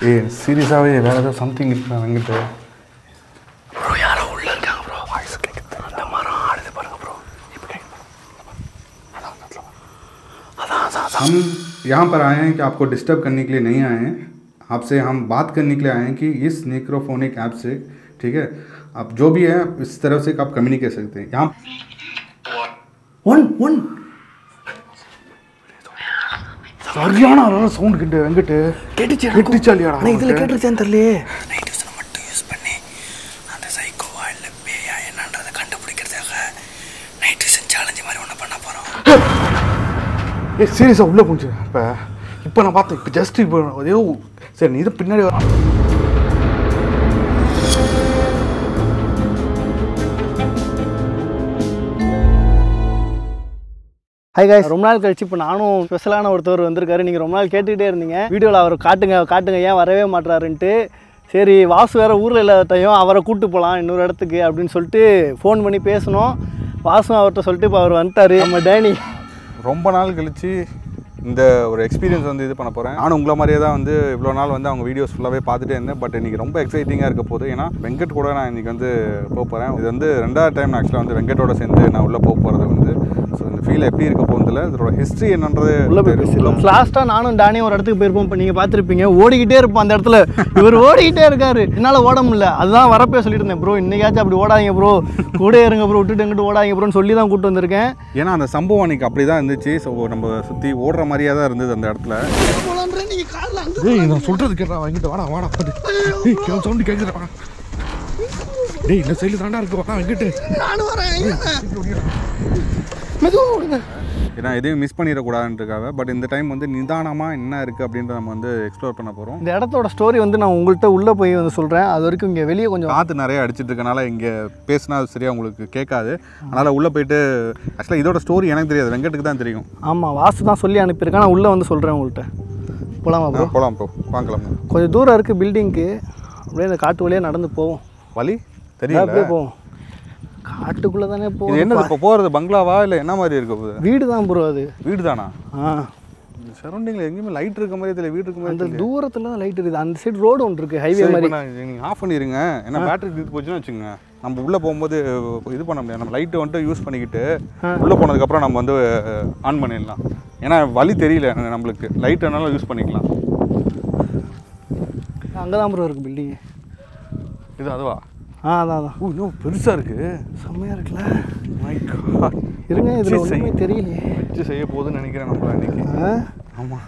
ஏய் சீரியஸாகவே வேறு ஏதோ சம்திங் இருக்கா என்கிட்ட ப்ரோ யாரோ உள்ள இருக்காங்க ப்ரோ வாய்ஸ் கேட்குது அந்த மரம் ஆடுது பாருங்க ப்ரோ இப்போ கேட்குது அதான் அதான் அதான் हम यहाँ पर आए हैं कि आपको डिस्टर्ब करने के लिए नहीं आए हैं आपसे हम बात करने के लिए आए हैं कि इस नेक्रोफोनिक ऐप से ठीक है आप जो भी है इस तरफ से आप कम्युनिकेट कर सकते हैं यहाँ ஒன் ஒன் சரியான சவுண்ட் கிட்ட எங்கிட்ட கேட்டுச்சு கேட்டுச்சா இல்லையாடா ஆனால் இதில் உனக்கு? கேட்டுருச்சேன்னு தெரியலையே நைட் விஷனை மட்டும் யூஸ் பண்ணி அந்த சைக்கோவா இல்லை பேயா என்னன்றதை கண்டுபிடிக்கிறதுக்காக நைட் விஷன் சேலஞ்சு மாதிரி ஒன்று பண்ண போகிறோம் ஏ சீரியஸாக உள்ளே போச்சு இப்போ இப்போ நான் பார்த்தேன் இப்போ ஜஸ்ட் இப்போ ஏதோ சரி நீ இது பின்னாடி வர ஹாய் guys ரொம்ப நாள் கழிச்சு இப்போ நானும் ஸ்பெஷலான ஒருத்தவர் வந்திருக்காரு நீங்கள் ரொம்ப நாள் கேட்டுக்கிட்டே இருந்தீங்க வீடியோவில் அவர் காட்டுங்க காட்டுங்க ஏன் வரவே மாட்றாருன்ட்டு சரி வாசு வேறு ஊரில் இல்லாத டைம் அவரை கூட்டு போகலாம் இன்னொரு இடத்துக்கு அப்படின்னு சொல்லிட்டு ஃபோன் பண்ணி பேசணும் வாசும் அவர்கிட்ட சொல்லிட்டு இப்போ அவர் வந்துட்டாரு நம்ம டேனி ரொம்ப நாள் கழிச்சு இந்த ஒரு எக்ஸ்பீரியன்ஸ் வந்து இது பண்ண போகிறேன் நானும் உங்களை மாதிரியே தான் வந்து இவ்வளோ நாள் வந்து அவங்க வீடியோஸ் ஃபுல்லாகவே பார்த்துட்டே இருந்தேன் பட் இன்றைக்கி ரொம்ப எக்ஸைட்டிங்காக இருக்க போகுது ஏன்னா வெங்கட் கூட நான் இன்றைக்கி வந்து போக போகிறேன் இது வந்து ரெண்டாவது டைம் ஆக்சுவலாக வந்து வெங்கட்டோட சேர்ந்து நான் உள்ளே போக போகிறது வந்து ஸோ இந்த ஃபீல் எப்படி இருக்க போகுதில்ல இதோட ஹிஸ்ட்ரி என்னன்றது உள்ளே போய் பேசலாம் லாஸ்ட்டாக நானும் டேனியும் ஒரு இடத்துக்கு போயிருப்போம் இப்போ நீங்கள் பார்த்துருப்பீங்க ஓடிக்கிட்டே இருப்போம் அந்த இடத்துல இவர் ஓடிக்கிட்டே இருக்காரு என்னால் ஓட முடியல அதுதான் வரப்பே சொல்லிட்டு இருந்தேன் ப்ரோ இன்னைக்காச்சும் அப்படி ஓடாதீங்க ப்ரோ கூட இருங்க ப்ரோ விட்டுட்டு எங்கிட்டு ஓடாதீங்க ப்ரோன்னு சொல்லி தான் கூப்பிட்டு வந்திருக்கேன் ஏன்னா அந்த சம்பவம் அன்றைக்கி அப்படி தான் இருந்துச்சு ஸோ நம்ம சுற்றி ஓடுற மாதிரியே தான் இருந்தது அந்த இடத்துல டேய் நான் சொல்றது கேட்டா வாங்கிட்டு வாடா வாடா பாரு டேய் கேம் சவுண்ட் கேக்குதுடா வா. டேய் இந்த சைடுல தாண்டா இருக்கு வா வெங்கட் ஏன்னா எதையும் மிஸ் பண்ணிடக்கூடாதுன்றதுக்காக பட் இந்த டைம் வந்து நிதானமாக என்ன இருக்குது அப்படின்றத நம்ம வந்து எக்ஸ்ப்ளோர் பண்ண போகிறோம் இந்த இடத்தோட ஸ்டோரி வந்து நான் உங்கள்கிட்ட உள்ளே போய் வந்து சொல்கிறேன் அது வரைக்கும் இங்கே வெளியே கொஞ்சம் காற்று நிறைய அடிச்சிட்டு இருக்கனால இங்கே பேசினா சரியாக உங்களுக்கு கேட்காது அதனால் உள்ளே போயிட்டு ஆக்சுவலாக இதோட ஸ்டோரி எனக்கு தெரியாது வெங்கட்டுக்கு தான் தெரியும் ஆமாம் வாசு தான் சொல்லி அனுப்பியிருக்கேன் நான் உள்ளே வந்து சொல்கிறேன் உங்கள்கிட்ட போகலாமா ப்ரோ போகலாம் ப்ரோ வாங்கலாம் கொஞ்சம் தூரம் இருக்குது பில்டிங்க்கு அப்படியே இந்த காட்டு வழியாக நடந்து போவோம் வழி அப்படியே தெரியல போவோம் காட்டுக்குள்ளே தானே இது போவோம் என்னது இப்போ போகிறது பங்களாவா இல்லை என்ன மாதிரி இருக்க போகுது வீடு தான் ப்ரோ அது வீடு தானா ஆ சரௌண்டிங்கில் எங்கேயுமே லைட் இருக்க மாதிரி தெரியல வீடு இருக்க அந்த மாதிரி தூரத்தில் தான் லைட் இருக்குது அந்த சைடு ரோடு ஒன்று இருக்குது ஹைவே மாதிரி நீங்கள் ஆஃப் பண்ணிடுங்க ஏன்னா பேட்டரி தீர்த்து போச்சுன்னு வச்சுக்கோங்க நம்ம உள்ளே போகும்போது இது பண்ண முடியாது நம்ம லைட்டை வந்துட்டு யூஸ் பண்ணிக்கிட்டு உள்ளே போனதுக்கப்புறம் நம்ம வந்து ஆன் பண்ணிடலாம் ஏன்னா வழி தெரியல நம்மளுக்கு லைட் என்னாலும் யூஸ் பண்ணிக்கலாம் அங்கே தான் ப்ரோ இருக்குது பில்டிங்கு இது அதுவா ஆ அதான் அதான் ஓ இன்னும் பெருசாக இருக்குது செம்மையாக இருக்குல்ல மை காட் இருங்க இதில் வச்சு செய். ஒன்றுமே தெரியலையே வச்சு செய்ய போகுதுன்னு நினைக்கிறேன் நம்மள அன்னைக்கு ஆ ஆமாம்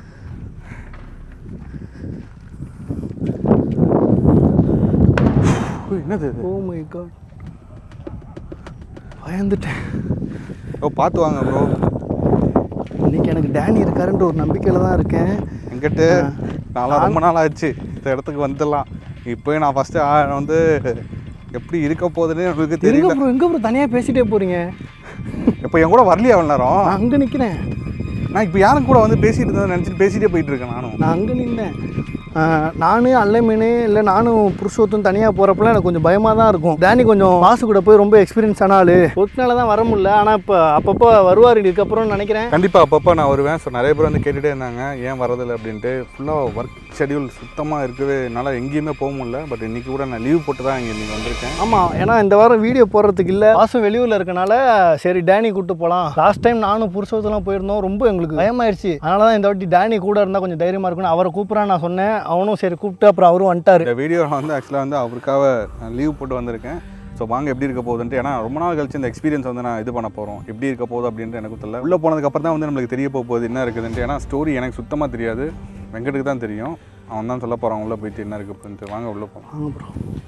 என்னது இது ஓ மை காட் பயந்துட்டேன் ஓ பார்த்து வாங்க ப்ரோ இன்னைக்கு எனக்கு டேனி இருக்காருன்ற ஒரு நம்பிக்கையில் தான் இருக்கேன் எங்கிட்ட நான்லாம் ரொம்ப நாள் ஆச்சு இந்த இடத்துக்கு வந்துடலாம் இப்போ நான் ஃபஸ்ட்டு வந்து எப்படி இருக்க போகுதுன்னு எனக்கு எங்க தெரியல ப்ரோ எங்க ப்ரோ தனியாக பேசிட்டே போறீங்க இப்போ என் கூட வரலையா அவ்வளோ நேரம் நான் அங்கே நிற்கிறேன் நான் இப்போ யாரும் கூட வந்து பேசிட்டு இருந்தேன் நினச்சிட்டு பேசிட்டே போயிட்டு இருக்கேன் நானும் நான் அங்கே நின்னேன் நான் அல்லமீனு இல்லை நானும் புருஷோத்தும் தனியாக போகிறப்பலாம் எனக்கு கொஞ்சம் பயமாக தான் இருக்கும் டேனி கொஞ்சம் வாசு கூட போய் ரொம்ப எக்ஸ்பீரியன்ஸ் ஆன ஆள் ஒட்டினால தான் வர முடியல ஆனால் இப்போ அப்பப்போ வருவார் இதுக்கப்புறம் நினைக்கிறேன் கண்டிப்பாக அப்பப்போ நான் வருவேன் ஸோ நிறைய பேர் வந்து கேட்டுகிட்டே இருந்தாங்க ஏன் வரதில்லை அப்படின்ட்டு ஃபுல்லாக ஒர்க் ஷெடியூல் சுத்தமாக இருக்கவே என்னால் எங்கேயுமே போக முடியல பட் இன்றைக்கி கூட நான் லீவ் போட்டு தான் இங்கே நீங்கள் வந்திருக்கேன் ஆமாம் ஏன்னா இந்த வாரம் வீடியோ போடுறதுக்கு இல்லை வாசம் வெளியூரில் இருக்கனால சரி டேனி கூப்பிட்டு போகலாம் லாஸ்ட் டைம் நானும் புருஷோத்தெல்லாம் போயிருந்தோம் ரொம்ப எங்களுக்கு பயமாயிருச்சு அதனால தான் இந்த வாட்டி டேனி கூட இருந்தால் கொஞ்சம் தைரியமாக இருக்கும்னு அவரை கூப்பிட்றான்னு நான் சொன்னேன் அவனும் சரி கூப்பிட்டு அப்புறம் அவரும் வந்துட்டாரு இந்த வீடியோவில் வந்து ஆக்சுவலாக வந்து அவருக்காக நான் லீவ் போட்டு வந்திருக்கேன் ஸோ வாங்க எப்படி இருக்க போகுதுன்ட்டு ஏன்னா ரொம்ப நாள் கழிச்சு இந்த எக்ஸ்பீரியன்ஸ் வந்து நான் இது பண்ண போகிறோம் எப்படி இருக்க போகுது அப்படின்ட்டு எனக்கு தெரியல உள்ளே போனதுக்கப்புறம் தான் வந்து நம்மளுக்கு தெரிய போக போகுது என்ன இருக்குதுன்ட்டு ஏன்னா ஸ்டோரி எனக்கு சுத்தமாக தெரியாது வெங்கட்டுக்கு தான் தெரியும் அவன் தான் சொல்ல போகிறான் உள்ளே போயிட்டு என்ன இருக்குது அப்படின்ட்டு வாங்க உள்ளே போகலாம் வாங்க ப்ரோ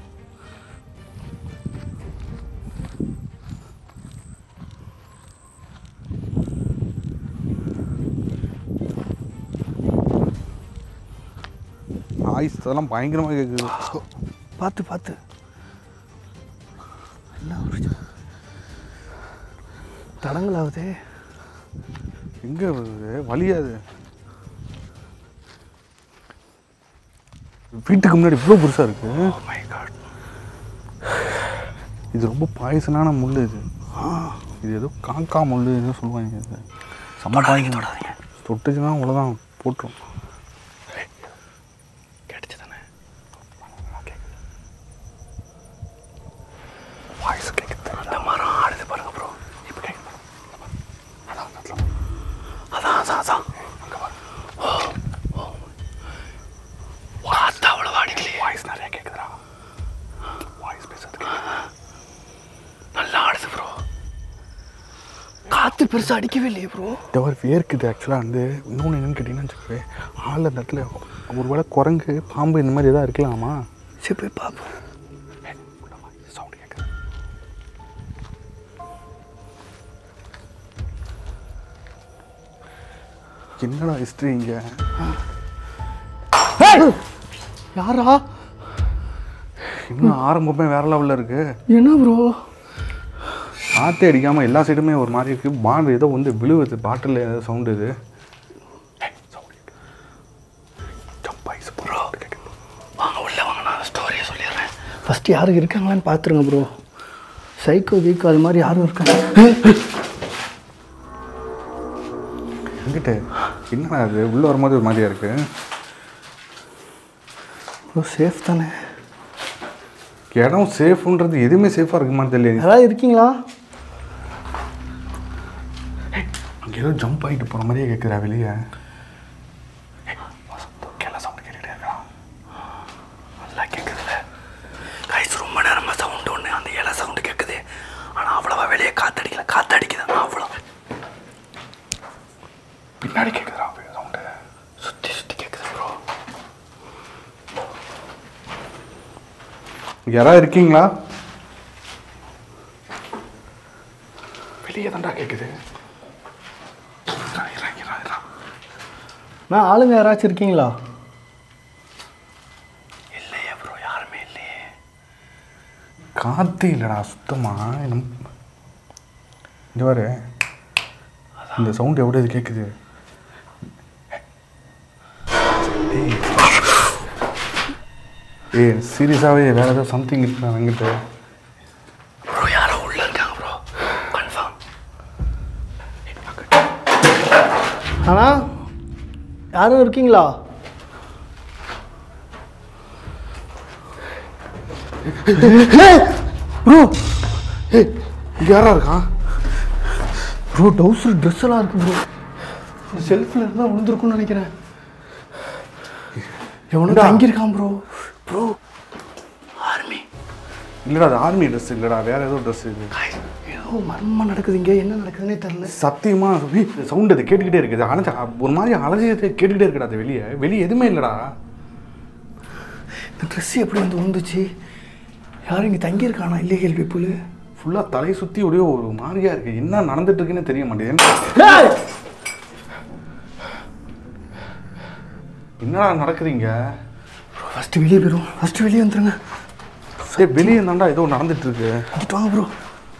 ஆயிஸ் அதெல்லாம் பயங்கரமாக கேட்குது பார்த்து பார்த்து என்ன ஒரு தடங்களாகுதே எங்கே வருது வழியாது வீட்டுக்கு முன்னாடி இவ்வளோ பெருசாக இருக்குது இது ரொம்ப பாய்சனான முள் இது இது ஏதோ காக்கா முள் ஏதோ சொல்லுவாங்க இது செம்ம பாய்சன் தொட்டுச்சுன்னா அவ்வளோதான் போட்டுரும் கேட்டுச்சு தானே பெருசாக அடிக்கவே இல்லையே ப்ரோ இந்த ஒரு வேர்க்குது ஆக்சுவலாக வந்து இன்னொன்று என்னன்னு கேட்டிங்கன்னா வச்சுக்கவே ஆள் அந்த இடத்துல ஒரு வேளை குரங்கு பாம்பு இந்த மாதிரி எதாவது இருக்கலாமா சரி போய் பார்ப்போம் சவுண்ட் கேட்குது என்னடா ஹிஸ்ட்ரி இங்கே யாரா இன்னும் ஆரம்பமே வேற லெவலில் இருக்கு என்ன ப்ரோ காற்றே அடிக்காமல் எல்லா சைடுமே ஒரு மாதிரி இருக்கு பாண்டு ஏதோ வந்து விழுவுது பாட்டில் ஏதோ சவுண்டு இது ஜம்ப் ஆயிடுச்சு ப்ரோ வாங்க உள்ள வாங்க நான் ஸ்டோரியை சொல்லிடுறேன் ஃபஸ்ட்டு யாரும் இருக்காங்களான்னு பார்த்துருங்க ப்ரோ சைக்கோ கீக்கோ அது மாதிரி யாரும் இருக்காங்க எங்கிட்ட என்னடா அது உள்ளே வரும்போது ஒரு மாதிரியா இருக்கு ப்ரோ சேஃப் தானே இடம் சேஃப்ன்றது எதுவுமே சேஃபாக இருக்குமான்னு தெரியல யாராவது இருக்கீங்களா அங்கே ஏதோ ஜம்ப் ஆகிட்டு போன மாதிரியே கேட்குறா வெளியே கேள்வி சவுண்ட் கேட்டுகிட்டே இருக்கா நல்லா கேட்குதுல்ல கைஸ் ரொம்ப நேரமாக சவுண்டு ஒன்று அந்த இலை சவுண்டு கேட்குது ஆனால் அவ்வளவா வெளியே காத்தடிக்கல காத்தடிக்குது அவ்வளோ பின்னாடி கேட்குறா சவுண்டு சுற்றி சுற்றி கேட்குது ப்ரோ யாராவது இருக்கீங்களா வெளியே தான்டா கேட்குது நான் ஆளுங்க யாராச்சும் இருக்கீங்களா இல்லையே ப்ரோ யாருமே இல்லையே காற்றே இல்லைடா சுத்தமாக நம் இந்த பாரு இந்த சவுண்ட் எவ்வளோ இது கேட்குது ஏய். ஏய் சீரியஸாகவே வேறு ஏதோ சம்திங் இருக்குடா என்கிட்ட ப்ரோ யாரோ உள்ளே இருக்காங்க ப்ரோ கன்ஃபார்ம் ஆனால் யாரும் இருக்கீங்களா ப்ரோ ஏய் இங்கே யாரா இருக்கான் ப்ரோ டவுசர் ட்ரெஸ் எல்லாம் இருக்கு ப்ரோ செல்ஃபில் இருந்தால் விழுந்திருக்கும்னு நினைக்கிறேன் எவனோ தங்கியிருக்கான் ப்ரோ ப்ரோ ஆர்மி இல்லைடா அது ஆர்மி ட்ரெஸ் இல்லைடா வேற ஏதோ ட்ரெஸ் இது ஏதோ மர்மம் நடக்குது இங்கே என்ன நடக்குதுன்னே தெரில சத்தியமா சவுண்ட் அது கேட்டுக்கிட்டே இருக்குது அணைச்ச ஒரு மாதிரி அலஞ்சிட்டு கேட்டுக்கிட்டே இருக்குடா அது வெளியே வெளியே எதுவுமே இல்லைடா இந்த ட்ரெஸ் எப்படி வந்து விழுந்துச்சு யாரும் இங்கே தங்கியிருக்கானா இல்லீகல் பீப்புள் ஃபுல்லாக தலை சுற்றி ஒரே ஒரு மாதிரியா இருக்கு என்ன நடந்துட்டு இருக்குன்னு தெரிய மாட்டேங்குது என்னடா நடக்குதுங்க ப்ரோ ஃபஸ்ட்டு வெளியே போயிடும் ஃபஸ்ட்டு வெளியே வந்துருங்க சரி வெளியே தாண்டா ஏதோ நடந்துட்டு இருக்கு இங்கிட்டு வாங்க ப்ரோ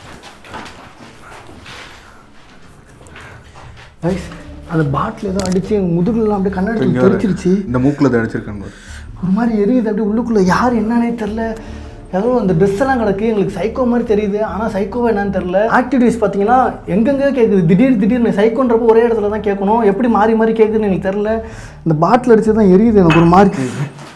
ரைஸ் அந்த பாட்டில் ஏதோ அடிச்சு எங்க முதுகுலாம் அப்படியே கண்ணாடி இங்க பாரு. தெரிச்சிருச்சு இந்த மூக்கில் தான் அடிச்சிருக்காங்க பாரு. ஒரு மாதிரி எரியுது அப்படியே உள்ளுக்குள்ளே யார் என்னன்னே தெரில ஏதோ அந்த ட்ரெஸ் எல்லாம் கிடக்கு எங்களுக்கு சைக்கோ மாதிரி தெரியுது ஆனால் சைக்கோவா என்னன்னு தெரில ஆக்டிவிட்டிஸ் பார்த்தீங்கன்னா எங்கெங்கே கேட்குது திடீர் திடீர்னு சைக்கோன்றப்போ ஒரே இடத்துல தான் கேட்கணும் எப்படி மாறி மாறி கேட்குதுன்னு எனக்கு தெரில இந்த பாட்டில் அடிச்சு தான் எரியுது எனக்கு ஒரு மாதிரி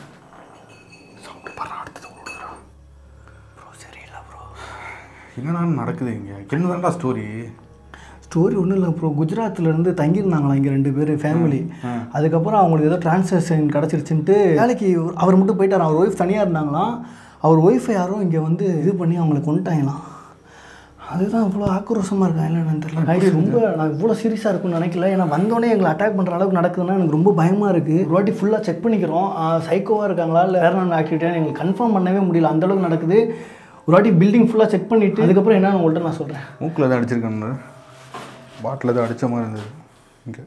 என்னடா நடக்குது இங்க என்னதான்டா ஸ்டோரி ஸ்டோரி ஒன்றும் இல்லை ப்ரோ குஜராத்லேருந்து தங்கியிருந்தாங்களா இங்கே ரெண்டு பேர் ஃபேமிலி அதுக்கப்புறம் அவங்களுக்கு ஏதோ டிரான்ஸ்லேஷன் கிடச்சிருச்சுன்ட்டு வேலைக்கு அவர் மட்டும் போயிட்டார் அவர் ஒய்ஃப் தனியாக இருந்தாங்களாம் அவர் ஒய்ஃபை யாரும் இங்கே வந்து இது பண்ணி அவங்களை கொண்டுட்டாங்களாம் அதுதான் இவ்வளோ ஆக்ரோஷமாக இருக்காங்க என்னன்னு தெரியல Guys, ரொம்ப நான் இவ்வளோ சீரியஸாக இருக்கும்னு நினைக்கல ஏன்னா வந்தோடனே எங்களை அட்டாக் பண்ணுற அளவுக்கு நடக்குதுன்னா எனக்கு ரொம்ப பயமாக இருக்குது ஒரு வாட்டி ஃபுல்லாக செக் பண்ணிக்கிறோம் சைக்கோவாக இருக்காங்களா இல்லை வேற நான் ஆக்டிவிட்டியாக எங்களுக்கு கன்ஃபார்ம் பண்ணவே முடியல அந்த அளவுக்கு நடக்குது ஒரு வாட்டி பில்டிங் ஃபுல்லாக செக் பண்ணிவிட்டு அதுக்கப்புறம் என்னன்னு உங்கள்கிட்ட நான் சொல்கிறேன் மூக்கில் தான் அடிச்சிருக்காங்க பாட்டில் தான் அடிச்ச மாதிரி இருந்தது இங்கே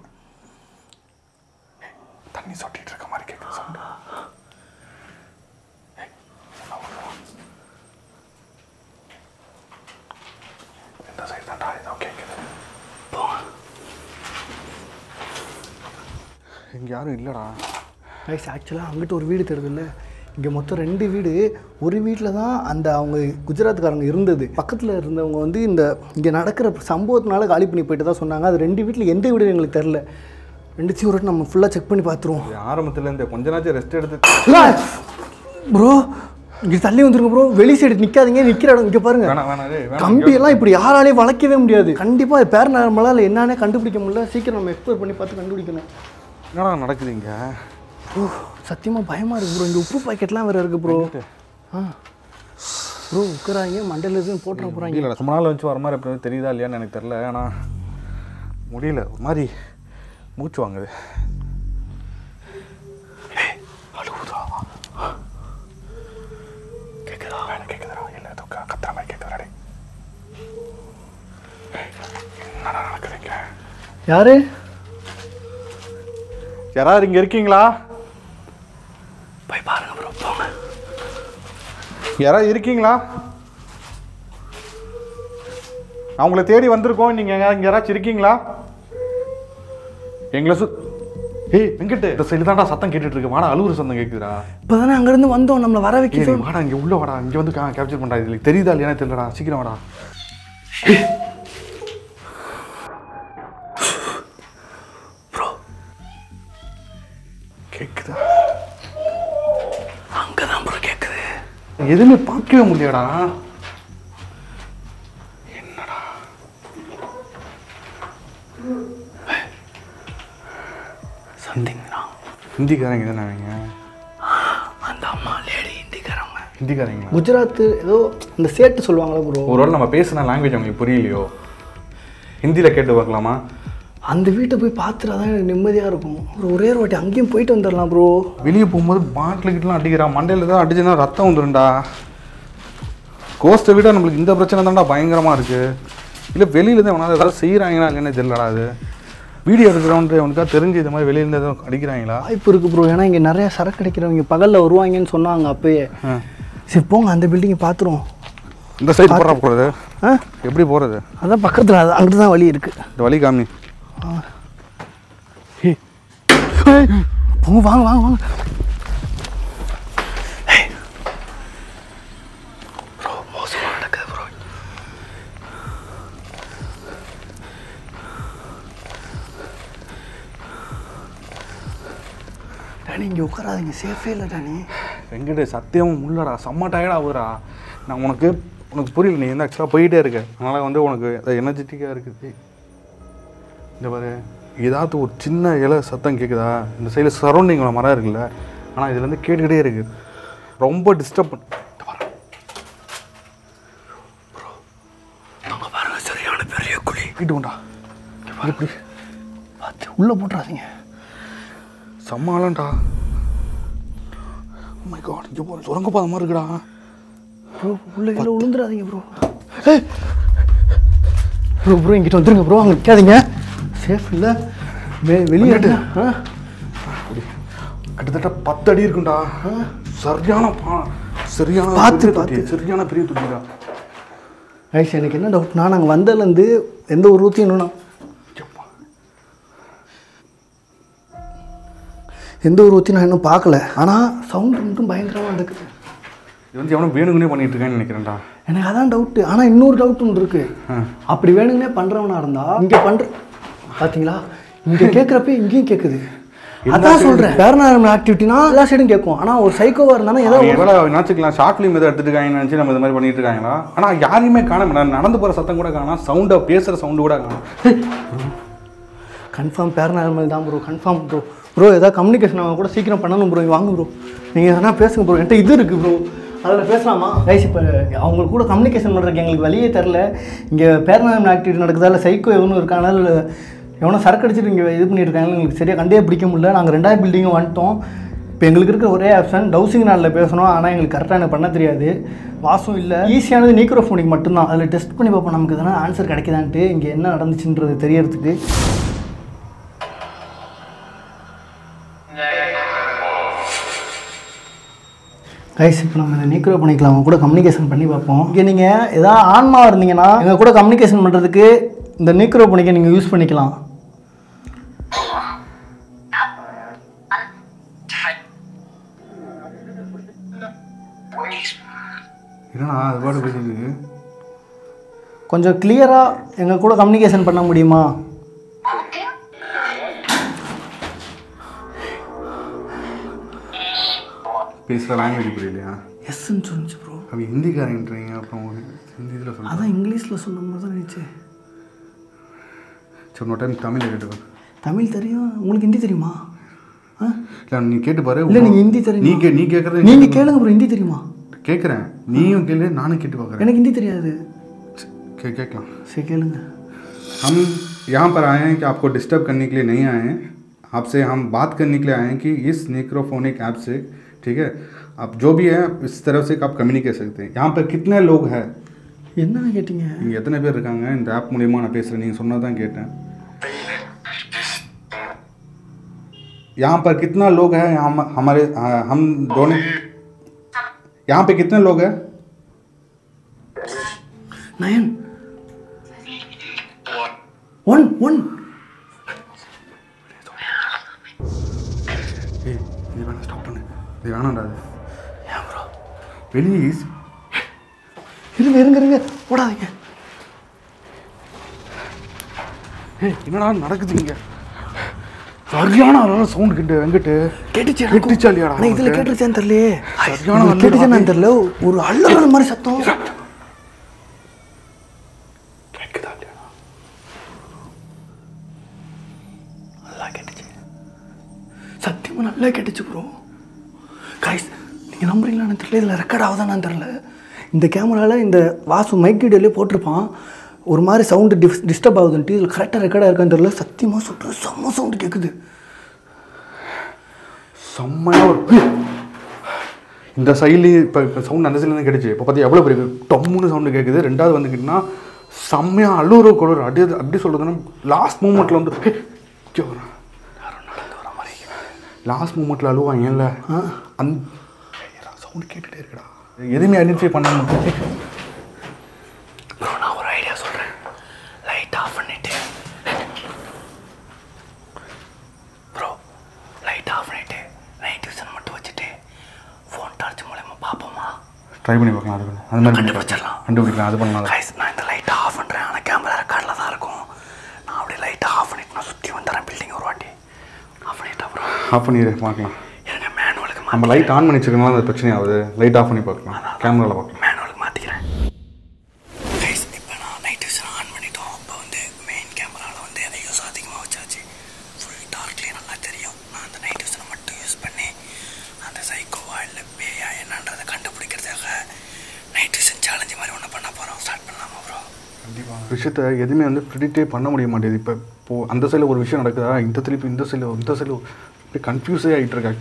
தண்ணி சொட்டிட்டு இருக்க மாதிரி கேட்குது சவுண்ட் இந்த சைடு தான்டா ஏதோ கேட்குது இங்கே யாரும் இல்லைடா ரைஸ் ஆக்சுவலாக அங்கிட்ட ஒரு வீடு தெரியுதுல்ல இங்கே மொத்தம் ரெண்டு வீடு ஒரு வீட்டில் தான் அந்த அவங்க குஜராத்காரங்க இருந்தது பக்கத்தில் இருந்தவங்க வந்து இந்த இங்கே நடக்கிற சம்பவத்தினால காலி பண்ணி போயிட்டு தான் சொன்னாங்க அது ரெண்டு வீட்டில் எந்த வீடு எங்களுக்கு தெரில ரெண்டுத்தையும் ஒரு வாட்டி நம்ம ஃபுல்லாக செக் பண்ணி பார்த்துருவோம் இது ஆரம்பத்துல இந்த கொஞ்ச நாச்சும் ரெஸ்ட் எடுத்து ப்ரோ இங்கே தள்ளி வந்துருங்க ப்ரோ வெளி சைடு நிற்காதீங்க நிற்கிற இடம் இங்கே பாருங்க வேணாம் வேணாம் டேய், வேணாம் கம்பியெல்லாம் இப்படி யாராலையும் வளைக்கவே முடியாது கண்டிப்பாக பேர் நார்மலாக இல்லை என்னன்னே கண்டுபிடிக்க முடியல சீக்கிரம் நம்ம எக்ஸ்ப்ளோர் பண்ணி பார்த்து கண்டுபிடிக்கணும் என்னடா நடக்குது இங்கே ப்ரோ சத்தியமாக பயமாக இருக்குது ப்ரோ இங்கே உப்பு பாக்கெட்லாம் வேறு இருக்குது ப்ரோ ஆ ப்ரோ உட்குறாங்க மண்டையில் எதுவும் போட்டுற போகிறாங்க இல்லை ரொம்ப நாள் வச்சு வர மாதிரி எப்படி தெரியுதா இல்லையான்னு எனக்கு தெரில ஆனால் முடியல ஒரு மாதிரி மூச்சு வாங்குது அழுவுதா கேக்குதா வேணும் கேக்குதுடா இல்ல ஏதோ க- கத்துற மாதிரி கேக்குதுடா டேய். ஏய், என்னடா நடக்குதுங்க யாரு யாராவது இங்கே இருக்கீங்களா போய் பாருங்க ப்ரோ போங்க யாராவது இருக்கீங்களா அவங்கள தேடி வந்திருக்கோம் நீங்கள் இங்கே யாராச்சும் இருக்கீங்களா எங்களை சு ஏய் வெங்கட் இந்த சைடு தான்டா சத்தம் கேட்டுட்டு இருக்கு வாடா அழுவுற சத்தம் கேட்குதுடா இப்போ தானே அங்கேருந்து வந்தோம் நம்மளை வர வைக்க ஏய், நீ சொல்லு. வாடா இங்கே உள்ள வாடா இங்கே வந்து கேப்சர் பண்ணுறா இதுல தெரியுதா இல்லையா தெரியலடா சீக்கிரம் வாடா ப்ரோ கேட்குதா அங்கதான் ப்ரோ கேக்குது எதுவுமே பார்க்கவே முடியலடா சம்திங்னா ஹிந்திக்காரங்க தானே அவங்க அந்த அம்மா லேடி ஹிந்திக்காரவங்க ஹிந்திக்காரங்களா குஜராத் ஏதோ இந்த சேட்டு சொல்லுவாங்களே ப்ரோ ஒருவேளை நம்ம பேசுன லாங்குவேஜ் அவங்களுக்கு புரியலையோ ஹிந்தியில் கேட்டு பார்க்கலாமா அந்த வீட்டை போய் பார்த்துட்டா தான் எனக்கு நிம்மதியாக இருக்கும் ஒரு ஒரே ஒரு வாட்டி அங்கேயும் போயிட்டு வந்துடலாம் ப்ரோ வெளியே போகும்போது பாட்டில் கிட்டலாம் அடிக்கிறான் மண்டையில் தான் அடிச்சுன்னா ரத்தம் வந்துடும்டா கோஸ்ட்டை விட நம்மளுக்கு இந்த பிரச்சனை தான்டா பயங்கரமாக இருக்குது இல்லை வெளியில தான் எவனாவது ஏதாவது செய்கிறாங்களா இல்லைன்னு தெரியலடா அது வீடியோ எடுக்கிறவன்ட்டு அவனுக்கா தெரிஞ்சு இது மாதிரி வெளியில எதுவும் அடிக்கிறாங்களா வாய்ப்பு இருக்குது ப்ரோ ஏன்னா இங்கே நிறைய சரக்கு அடிக்கிறவங்க பகலில் வருவாங்கன்னு சொன்னாங்க அப்பயே சரி போங்க அந்த பில்டிங்கை பார்த்துருவோம் இந்த சைடு போடுறா போகிறது ஆ எப்படி போகிறது அதான் பக்கத்தில் அது அங்கிட்டு தான் வழி இருக்குது இந்த வழி காமி போங்க வாங்க வாங்க வாங்க ப்ரோ மோசமா நடக்குது ப்ரோ டானி இங்கே உட்காராதீங்க சேஃபே இல்லை டானி வெங்கடே சத்தியமும் உள்ளடா செம்ம டயர்ட் ஆகுதுடா நான் உனக்கு உனக்கு புரியல நீ வந்து ஆக்சுவலாக போயிட்டே இருக்க அதனால் வந்து உனக்கு எனர்ஜெட்டிக்காக இருக்குது இந்த பாரு ஏதாவது ஒரு சின்ன இலை சத்தம் கேட்குதா இந்த சைடில் சரௌண்டிங்கில் மரம் இருக்குல்ல ஆனால் இதுலேருந்து கேட்டுக்கிட்டே இருக்குது ரொம்ப டிஸ்டர்ப் பண்ண இந்த பாரு. அங்க பாருங்க சரியான பெரிய குழி வீட்டு கொண்டா எப்படி பார்த்து உள்ளே போட்டுறாதீங்க செம்ம ஆளண்டா மை காட் இங்கே போகிற சுரங்க பாதை மாதிரி இருக்குடா ப்ரோ உள்ள கீழே விழுந்துடாதீங்க ப்ரோ ப்ரோ ப்ரோ இங்கிட்ட வந்துருங்க ப்ரோ அங்கே நிற்காதீங்க சேஃப் இல்லை வெ வெளியே வந்துட்டு. ஆ கிட்டத்தட்ட பத்து அடி இருக்குண்டா சரியான பா சரியான பார்த்து, பெரிய பார்த்து. தொட்டி, சரியான பெரிய தொட்டிடா ஐஸ் எனக்கு என்ன டவுட்னா நாங்கள் வந்ததுலேருந்து எந்த ஒரு ஊற்றியும் இன்னும் எந்த ஒரு ஊற்றியும் நான் இன்னும் பார்க்கல ஆனால் சவுண்ட் மட்டும் பயங்கரமாக நடக்குது இது வந்து எவனும் வேணுங்கன்னே பண்ணிட்டு இருக்கான்னு நினைக்கிறேன்டா எனக்கு அதான் டவுட்டு ஆனால் இன்னொரு டவுட் ஒன்று இருக்கு அப்படி வேணுங்கன்னே பண்ணுறவனா இருந்தா இங்கே பண்ணுற பார்த்தீங்களா இங்கே கேட்குறப்ப இங்கேயும் கேட்குது அதான் சொல்கிறேன் பேரனாரமல் ஆக்டிவிட்டினா எல்லா சைடும் கேட்கும் ஆனால் ஒரு சைக்கோவாக இருந்தாலும் ஏதோ அவன் எவ்வளோ நினச்சிக்கலாம் ஷார்ட் ஃபிலிம் எதை எடுத்துட்டு இருக்காங்கன்னு நினச்சி நம்ம இது மாதிரி பண்ணிட்டு இருக்காங்களா ஆனால் யாரையுமே காண நான் நடந்து போகிற சத்தம் கூட காணோம் சவுண்டை பேசுகிற சவுண்டு கூட காணோம் கன்ஃபார்ம் பேரனாரமல் தான் ப்ரோ கன்ஃபார்ம் ப்ரோ ப்ரோ ஏதாவது கம்யூனிகேஷன் அவங்க கூட சீக்கிரம் பண்ணணும் ப்ரோ இங்க வாங்க ப்ரோ நீங்கள் எதனா பேசுங்க ப்ரோ என்கிட்ட இது இருக்குது ப்ரோ அதில் பேசலாமா ரைஸ் இப்போ அவங்க கூட கம்யூனிகேஷன் பண்ணுறதுக்கு எங்களுக்கு வழியே தெரில இங்கே பேரனாரமல் ஆக்டிவிட்டி நடக்குதா இல்லை சைக்கோ எவனும் இருக்கானா இல்லை எவனோ சரக்கு அடிச்சுட்டு இங்கே இது பண்ணியிருக்காங்க எங்களுக்கு சரியாக கண்டே பிடிக்க முடியல நாங்கள் ரெண்டாவது பில்டிங்கும் வந்துட்டோம் இப்போ எங்களுக்கு இருக்கிற ஒரே ஆப்ஷன் டவுசிங் நாளில் பேசணும் ஆனால் எங்களுக்கு கரெக்டாக எனக்கு பண்ண தெரியாது வாசும் இல்லை ஈஸியானது நீக்ரோஃபோனிக் மட்டும்தான் அதில் டெஸ்ட் பண்ணி பார்ப்போம் நமக்கு எதனா ஆன்சர் கிடைக்குதான்ட்டு இங்கே என்ன நடந்துச்சுன்றது தெரியறதுக்கு கைஸ் இப்போ நம்ம இந்த நீக்ரோ பண்ணிக்கலாம் அவங்க கூட கம்யூனிகேஷன் பண்ணி பார்ப்போம் இங்கே நீங்கள் ஏதாவது ஆன்மாவாக இருந்தீங்கன்னா எங்கள் கூட கம்யூனிகேஷன் பண்ணுறதுக்கு இந்த நீக்ரோ பண்ணிக்க நீங்கள் யூஸ் பண்ணிக்கலாம் என்னடா அது பாட்டு பேசிட்டு கொஞ்சம் கிளியராக எங்கள் கூட கம்யூனிகேஷன் பண்ண முடியுமா பேசுகிற லாங்குவேஜ் புரியலையா எஸ்ன்னு சொல்லிச்சு ப்ரோ அப்படி ஹிந்திக்காரன்றீங்க அப்புறம் ஹிந்தி இதில் சொல்லுங்கள் அதான் இங்கிலீஷில் சொன்ன மாதிரி தான் நினச்சேன் சரி இன்னொரு டைம் தமிழ் கேட்டுக்கோ தமிழ் தெரியும் உங்களுக்கு ஹிந்தி தெரியுமா ஆ இல்லை நீ கேட்டு பாரு இல்லை நீங்கள் ஹிந்தி தெரியுமா நீ கே நீ கேட்குறது நீங்கள் கேளுங்க ப்ரோ ஹிந்தி தெரியுமா கேட்குறேன் நீயும் கேளு நானும் கேட்டு பார்க்குறேன் எனக்கு ஹிந்தி தெரியாது கே கேட்கலாம் சரி கேளுங்க हम यहाँ पर आए हैं कि आपको डिस्टर्ब करने के लिए नहीं आए हैं आपसे हम बात करने के लिए आए हैं कि इस नेक्रोफोनिक ऐप से ठीक है आप जो भी है इस तरह से आप कम्युनिकेट कर सकते हैं यहाँ पर कितने लोग हैं என்னன்னு கேட்டீங்க இங்கே எத்தனை பேர் இருக்காங்க இந்த ஆப் மூலியமா நான் பேசுகிறேன் நீங்கள் சொன்னது தான் கேட்டேன் यहाँ पर कितना लोग हैं हम हमारे आ, हम दोनों यहाँ पे कितने लोग हैं நயன் ஒன் ஒன் ஏய் இது வேணாம் ஸ்டாப் பண்ணு இது வேணாம்டா அது ஏன் ப்ரோ வெளியே ஈஸி இருங்க இருங்க இருங்க போடாதீங்க ஏய் என்னடா நடக்குது இங்கே சரியான அளவு சவுண்ட் கிட்ட வெங்கட்டு கேட்டுச்சு கேட்டுச்சா இல்லையாடா ஆனால் இதில் உனக்கு? கேட்டுருச்சான்னு தெரியலையே சரியான உங்களுக்கு அல்லுடா. கேட்டுச்சான்னு தெரியல ஒரு அள்ளற மாதிரி சத்தம் கேட்குதா இல்லையாடா நல்லா கேட்டுச்சு சத்தியமாக நல்லா கேட்டுச்சு ப்ரோ கைஸ் நீங்கள் நம்புறீங்களான்னு தெரியல இதில் ரெக்கார்ட் ஆகுதான்னு தெரில இந்த கேமராவில் இந்த வாசு மைக் வீடியோலேயே போட்டிருப்பான் ஒரு மாதிரி சவுண்டு டிஸ் டிஸ்டர்ப் ஆகுதுன்ட்டு இதில் கரெக்டாக ரெக்கார்டாக இருக்கான்னு தெரியல சத்தியமாக சொல்லிட்டு செம்ம சவுண்டு கேட்குது செம்மையாக ஒரு இந்த சைட்லேயும் இப்போ இப்போ சவுண்ட் அந்த சைட்லேருந்து கேட்டுச்சு இப்போ பார்த்தி எவ்வளோ பெரிய டம்முன்னு சவுண்டு கேட்குது ரெண்டாவது வந்துக்கிட்டுனா செம்மையாக அழுகுற குளிர் அப்படி அப்படி சொல்கிறதுன்னா லாஸ்ட் மூமெண்ட்டில் வந்து "ஹே, இங்க வரேன் லாஸ்ட் மூமெண்ட்டில் அழுவாங்கல்ல அந்த சவுண்டு கேட்டுகிட்டே இருக்குடா எதுவுமே ஐடென்டிஃபை பண்ண முடியும் ப்ரோ நான் ஒரு ஐடியா சொல்கிறேன் லைட் ஆஃப் பண்ணிட்டு ப்ரோ லைட் ஆஃப் பண்ணிட்டு நைட் விஷன் மட்டும் வச்சுட்டு ஃபோன் டார்ச் மூலயமா பார்ப்போமா ட்ரை பண்ணி பார்க்கலாம் அது பண்ணி. அது மாதிரி பண்ணி கண்டுபிடிச்சிடலாம். பார்க்கலாம். கண்டுபிடிக்கலாம் அது பண்ணலாம் கைஸ் நான் இந்த லைட்டை ஆஃப் பண்ணுறேன் ஆனால் கேமரா ரெக்கார்டில் தான் இருக்கும் நான் அப்படியே லைட்டை ஆஃப் பண்ணிட்டு நான் சுற்றி வந்துடுறேன் பில்டிங் ஒரு வாட்டி ஆஃப் பண்ணிட்டா ப்ரோ ஆஃப் பண்ணிடு பார்க்கலாம் இருங்க மேனுவலுக்கு நம்ம லைட் ஆன் பண்ணி வச்சுக்கணும் அந்த பிரச்சனை ஆகுது லைட் ஆஃப் பண்ணி பார்க்கலாம் கேமராவில் பார்க்கலாம் மேனுவலுக்கு மாற்றிக்கிறேன் கைஸ் இப்போ நான் நைட் விஷன் ஆன் பண்ணிட்டோம் இப்போ வந்து மெயின் கேமராவில் வந்து அதை யூஸ் அதிகமாக வச்சாச்சு ஃபுல் டார்க்லேயே நல்லா தெரியும் நான் அந்த நைட் விஷனை மட்டும் யூஸ் பண்ணி அந்த சைக்கோவா இல்லை பேயா என்னன்றதை கண்டுபிடிக்கிறதுக்காக நைட் விஷன் சேலஞ்சு மாதிரி ஒன்று பண்ண போகிறோம் ஸ்டார்ட் பண்ணலாமா ப்ரோ விஷயத்த எதுவுமே வந்து ப்ரிடிக்டே பண்ண முடிய மாட்டேது இப்போ இப்போ அந்த சைடில் ஒரு விஷயம் நடக்குதா இந்த திருப்பி இந்த சைடில் இந்த சைடில் அப்படியே கன்ஃபியூஸே ஆகிட்டு இருக்கா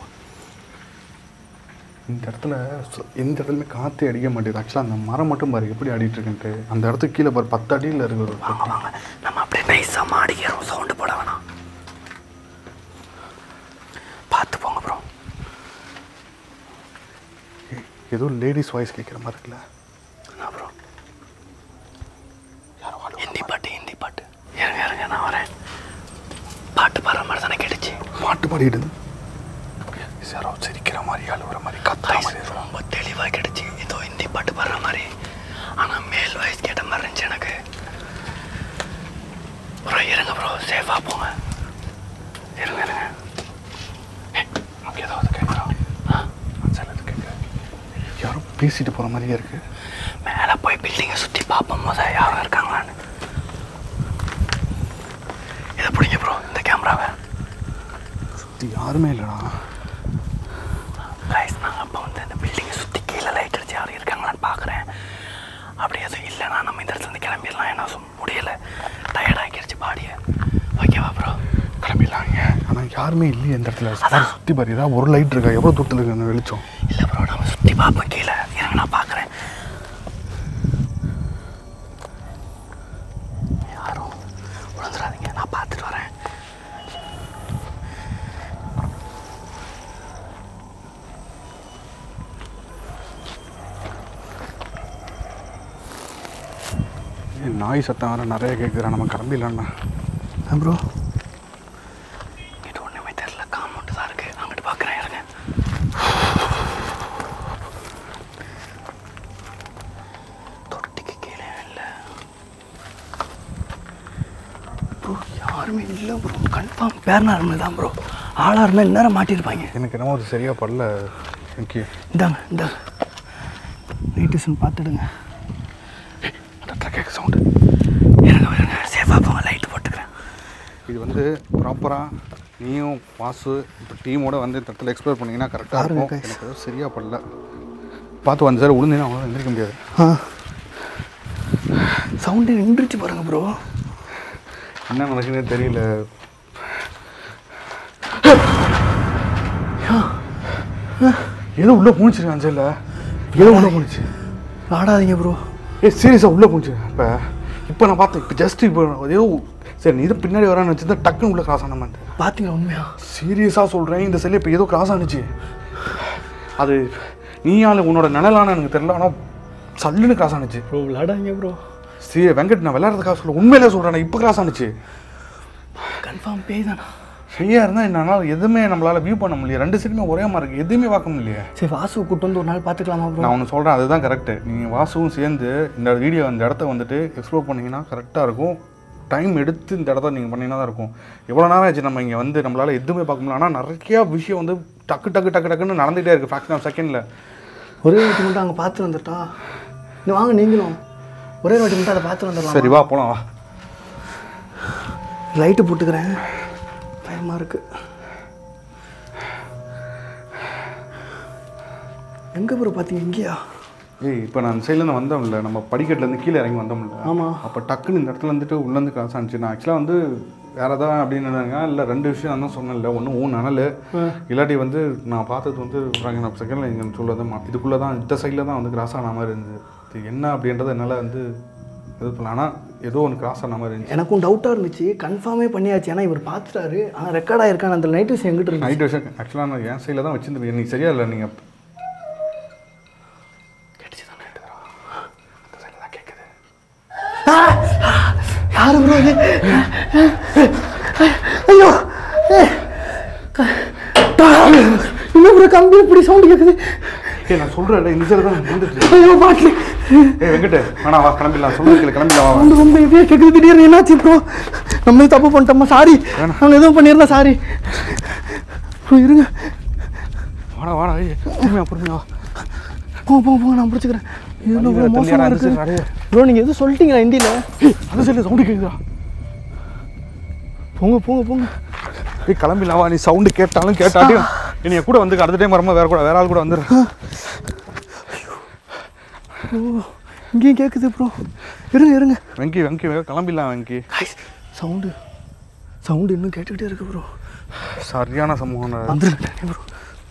இந்த இடத்துல சு- எந்த இடத்துலையுமே காற்றே அடிக்க மாட்டேது ஆக்சுவலாக அந்த மரம் மட்டும் பாரு எப்படி ஆடிட்டு இருக்குன்ட்டு அந்த இடத்துக்கு கீழே பாரு பத்து அடியில் இருக்கு ஒரு வாங்க வாங்க நம்ம அப்படியே நைஸாக மாடிக்கிறோம் சவுண்டு போட வேணாம் பார்த்து போங்க ப்ரோ ஏதோ லேடிஸ் வாய்ஸ் கேட்குற மாதிரி இருக்குல்ல என்ன ப்ரோ ஹிந்தி பாட்டு ஹிந்தி பாட்டு இருங்க இருங்க நான் வரேன் பாட்டு பாடுற மாதிரி தானே கேட்டுச்சு பாட்டு பாடிட்டு யாரோ சிரிக்கிற மாதிரி அழுகுற மாதிரி கத்துற வாய்ஸ் மாதிரி ரொம்ப தெளிவாக கேட்டுச்சு ஏதோ ஹிந்தி பாட்டு பாடுற மாதிரி ஆனால் மேல் வாய்ஸ் கேட்ட மாதிரி இருந்துச்சு எனக்கு ப்ரோ இருங்க ப்ரோ சேஃபாக போங்க இருங்க இருங்க ஏய், அங்கே ஏதாவது கேட்குறோம் ஆ சிலது கேட்குற யாரோ பேசிட்டு போகிற மாதிரியே இருக்கு மேலே போய் பில்டிங்கை சுற்றி பார்ப்போம் போது யாரும் இருக்காங்களான்னு இதை பிடிங்க ப்ரோ இந்த கேமராவை சுற்றி யாருமே இல்லைடா கைஸ் நான் அப்போ வந்து இந்த பில்டிங்கை சுற்றி கீழே லைட் அடிச்சு யாரும் இருக்காங்களான்னு பார்க்குறேன் அப்படி எதுவும் இல்லைன்னா நம்ம இந்த இடத்துல இருந்து கிளம்பிடலாம் ஏன்னா சும் முடியலை டயர்ட் ஆக்கிடுச்சு பாடியை ஓகேவா ப்ரோ கிளம்பிடலாங்க ஆனால் யாருமே இல்லையே இந்த இடத்துல பாரு, சுத்தி பாரு ஏதாவது ஒரு லைட் இருக்கா எவ்வளோ தூரத்தில் இருக்கு அந்த வெளிச்சம் இல்லை ப்ரோ நம்ம சுற்றி பார்ப்போம் கீழே இருங்க நான் பார்க்குறேன் யாரும் விழுந்துடாதீங்க நான் பார்த்துட்டு வரேன் ஏய், நாய் சத்தம் வேறு நிறைய கேட்குறா நம்ம கிளம்பிடலாம்ண்ணா ப்ரோ இது ஒன்றுமே தெரியல காம்பவுண்டு தான் இருக்குது அங்கிட்டு பார்க்குறேன் இருங்க தொட்டிக்கு கீழே இல்லை ப்ரோ யாருமே இல்லை ப்ரோ கன்ஃபார்ம் பேர் நார்மல் தான் ப்ரோ ஆளாக இருந்தால் இந்நேரம் மாட்டியிருப்பாங்க எனக்கு என்னமோ அது சரியாக படல ஓகே இந்தாங்க இந்தாங்க நைட்டிசன் பார்த்துடுங்க கேட்க சவுண்டு இருங்க இருங்க சேஃபாக போங்க லைட் போட்டுக்கிறேன் இது வந்து ப்ராப்பராக நீயும் வாசு இப்போ டீமோட வந்து இந்த இடத்துல எக்ஸ்ப்ளோர் பண்ணிங்கன்னா கரெக்டாக பாருங்க இருக்கும் guys. எனக்கு எதுவும் சரியாக படல பார்த்து வந்து சார் விழுந்தீங்கன்னா அவ்வளோ எந்திரிக்க முடியாது ஆ சவுண்டு நின்றுச்சு பாருங்க ப்ரோ என்ன நடக்குதுன்னே தெரியல ஏதோ உள்ள போணுச்சு அஞ்சல ஏதோ உள்ள போணுச்சு ஆடாதீங்க ப்ரோ ஏ சீரியஸாக உள்ளே போச்சு இப்போ இப்போ நான் பார்த்தேன் இப்போ ஜஸ்ட் இப்போ ஏதோ சரி நீ இது பின்னாடி வரான்னு வச்சுருந்தா டக்குன்னு உள்ள கிராஸ் ஆன மாதிரி பார்த்தீங்களா உண்மையா சீரியஸாக சொல்கிறேன் இந்த செல்லு இப்போ ஏதோ கிராஸ் ஆனுச்சு அது நீயால உன்னோட நிழலான எனக்கு தெரியல ஆனால் சல்லுன்னு கிராஸ் ஆனுச்சு ப்ரோ விளாடாதீங்க ப்ரோ சரி வெங்கட் நான் விளையாடுறதுக்காக சொல்ல உண்மையிலே சொல்கிறேன் இப்போ கிராஸ் ஆனுச்சு கன்ஃபார்ம் பேய் தானா ஃப்ரீயாக இருந்தால் என்னால் எதுவுமே நம்மளால் வியூ பண்ண முடியல ரெண்டு சைடுமே ஒரே மாதிரி இருக்குது எதுவுமே பார்க்க முடியலையே சரி வாசு கூட்டு வந்து ஒரு நாள் பார்த்துக்கலாமா ப்ரோ நான் ஒன்று சொல்கிறேன் அதுதான் கரெக்டு நீங்கள் வாசுவும் சேர்ந்து இந்த வீடியோ அந்த இடத்த வந்துட்டு எக்ஸ்ப்ளோர் பண்ணீங்கன்னா கரெக்டாக இருக்கும் டைம் எடுத்து இந்த இடத்த நீங்கள் பண்ணீங்கன்னா தான் இருக்கும் எவ்வளோ நேரம் ஆச்சு நம்ம இங்கே வந்து நம்மளால் எதுவுமே பார்க்க முடியல ஆனால் நிறையா விஷயம் வந்து டக்கு டக்கு டக்கு டக்குன்னு நடந்துகிட்டே இருக்குது ஃப்ராக்ஷன் ஆஃப் செகண்டில் ஒரே வாட்டி மட்டும் அங்கே பார்த்து வந்துட்டா நீ வாங்க நீங்களும் ஒரே வாட்டி மட்டும் அதை பார்த்து வந்துடலாம் சரி வா போகலாம் வா லைட்டு போட்டுக்கிறேன் பயமாக இருக்கு எங்கே ப்ரோ பார்த்தீங்க இங்கேயா ஏய் இப்போ நான் அந்த சைட்லேருந்து வந்தோம்ல நம்ம படிக்கட்டுலேருந்து கீழே இறங்கி வந்தோம்ல ஆமாம் அப்போ டக்குன்னு இந்த இடத்துல வந்துட்டு உள்ளேருந்து கிராஸ் ஆனிச்சு நான் ஆக்சுவலாக வந்து வேறு எதாவது அப்படின்னு நினைங்க இல்லை ரெண்டு விஷயம் நான் தான் சொன்னேன்ல ஒன்று ஊன் அனல் இல்லாட்டி வந்து நான் பார்த்தது வந்து ஃப்ராக்ஷன் ஆஃப் செகண்டில் இங்கே சொல்லதை மா இதுக்குள்ளே தான் இந்த சைடில் தான் வந்து கிராஸ் ஆன மாதிரி இருந்தது இது என்ன அப்படின்றத என்னால் வந்து இது பண்ணல ஆனால் ஏதோ ஒன்று கிராஸ் ஆன மாதிரி இருந்துச்சு எனக்கும் டவுட்டாக இருந்துச்சு கன்ஃபார்மே பண்ணியாச்சு ஏன்னா இவர் பார்த்துட்டாரு ஆனால் ரெக்கார்ட் ஆயிருக்கான அந்த நைட் விஷயம் எங்கிட்ட இருந்துச்சு நைட் விஷயம் ஆக்சுவலாக நான் என் சைடில் தான் வச்சிருந்தேன் நீங்கள் சரியா இல்லை நீங்கள் யாரு ப்ரோ இது ஐயோ இன்னும் ப்ரோ கம்பி இப்படி சவுண்ட் கேட்குது ஏய் நான் சொல்கிறேன் இந்த சைடில் தான் வந்துட்டு ஐயோ பாட்டில் ஏய் வெங்கட் வேணா வா கிளம்பிடலாம் சொல்லுங்க கிளம்பிடலாம் வா சவுண்ட் ரொம்ப ஹெவியாக கேட்குது திடீர்னு என்னாச்சு ப்ரோ நம்ம தப்பு பண்ணிட்டோமா சாரி நான் எதுவும் பண்ணியிருந்தா சாரி ப்ரோ இருங்க வாடா வாடா ஏய் பொறுமையா பொறுமையா வா போ போ போ நான் பிடிச்சிக்கிறேன் இது என்ன bro வண்டியில மோசமாக தள்ளியாடா, இருக்கு அந்த side ப்ரோ நீங்கள் எதுவும் சொல்லிட்டீங்களா ஹிந்தியில் ஏய் அந்த சைடில் சவுண்டு கேட்குதா போங்க போங்க போங்க ஏய் கிளம்பிடலாம் வா நீ சவுண்டு கேட்டாலும் கேட்டாட்டியும் என்னைய கூட வந்து அடுத்த டைம் வரும்போது வேற கூட வேற ஆள் கூட வந்துடுறேன் இங்கேயும் கேட்குது ப்ரோ இருங்க இருங்க வெங்கி வெங்கி வேக கிளம்பிடலாம் வெங்கி சவுண்டு சவுண்டு இன்னும் கேட்டுக்கிட்டே இருக்கு ப்ரோ சரியான சமூகம் வந்துருங்க ப்ரோ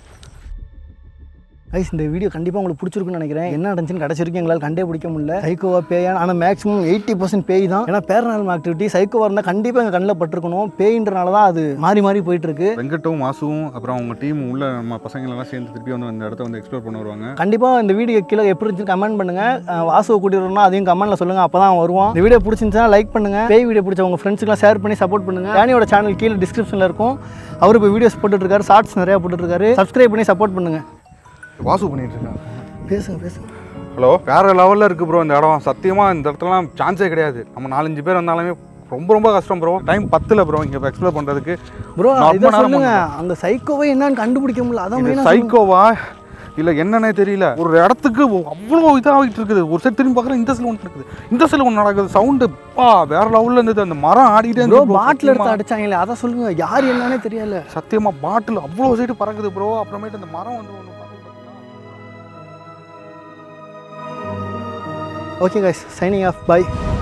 ஐஸ் இந்த வீடியோ கண்டிப்பாக உங்களுக்கு பிடிச்சிருக்குன்னு நினைக்கிறேன் என்ன நடந்துச்சுன்னு கடைசி வரைக்கும் எங்களால் கண்டே பிடிக்க முடியல சைக்கோவா பேயான் ஆனால் மேக்ஸிமம் எயிட்டி பர்சன்ட் பேய் தான் ஏன்னா பேரநாள் ஆக்டிவிட்டி சைக்கோவா இருந்தால் கண்டிப்பாக எங்கள் கண்ணில் பட்டிருக்கணும் பேயின்றனால தான் அது மாறி மாறி போயிட்டு இருக்கு வெங்கட்டும் வாசுவும் அப்புறம் அவங்க டீம் உள்ள நம்ம பசங்க எல்லாம் சேர்ந்து திருப்பி வந்து அந்த இடத்த வந்து எக்ஸ்ப்ளோர் பண்ண வருவாங்க கண்டிப்பாக இந்த வீடியோ கீழே எப்படி இருந்துச்சு கமெண்ட் பண்ணுங்க அஹ் வாசுவை கூட்டிட்டு வரணும் அதையும் கமெண்ட்ல சொல்லுங்க அப்போ தான் வருவான் இந்த வீடியோ பிடிச்சிருந்துச்சுன்னா லைக் பண்ணுங்க பேய் வீடியோ பிடிச்ச உங்க ஃப்ரெண்ட்ஸ்க்குலாம் ஷேர் பண்ணி சப்போர்ட் பண்ணுங்க டேனியோட சேனல் கீழே டிஸ்கிரிப்ஷனில் இருக்கும் அவர் இப்போ வீடியோஸ் போட்டுட்டு இருக்காரு ஷார்ட்ஸ் நிறையா போட்டுட்டு இருக்காரு சப்ஸ்கிரைப் பண்ணி சப்போர்ட் பண்ணுங்க வாசு பண்ணிட்டு இருக்காங்க பேசுங்க பேசுங்க ஹலோ வேற லெவலில் இருக்கு ப்ரோ இந்த இடம் சத்தியமாக இந்த இடத்துலலாம் சான்ஸே கிடையாது நம்ம நாலஞ்சு பேர் வந்தாலுமே ரொம்ப ரொம்ப கஷ்டம் ப்ரோ டைம் பத்தில் ப்ரோ இங்கே எக்ஸ்ப்ளோர் பண்ணுறதுக்கு ப்ரோ ரொம்ப இதை நேரம் சொல்லுங்க அந்த சைக்கோவை என்னன்னு கண்டுபிடிக்க முடியல அதான் இது மெயினாக சைக்கோவா இல்லை என்னன்னே தெரியல ஒரு இடத்துக்கு அவ்வளோ இதாகிட்டு இருக்குது ஒரு சைடு திரும்பி பார்க்குறேன் இந்த சைடு ஒன்று இருக்குது இந்த சைடு ஒன்று நடக்குது சவுண்டு பா வேற லெவலில் இருந்தது அந்த மரம் ஆடிட்டே ப்ரோ இருந்துச்சு bro. பாட்டில் எடுத்து சத்தியமா. அடிச்சாங்களே அதை சொல்லுங்க யார் என்னன்னே தெரியல சத்தியமா பாட்டில் அவ்வளோ சைடு பறக்குது ப்ரோ அப்புறமேட்டு அந்த மரம் வந்து ஒன்று okay guys signing off by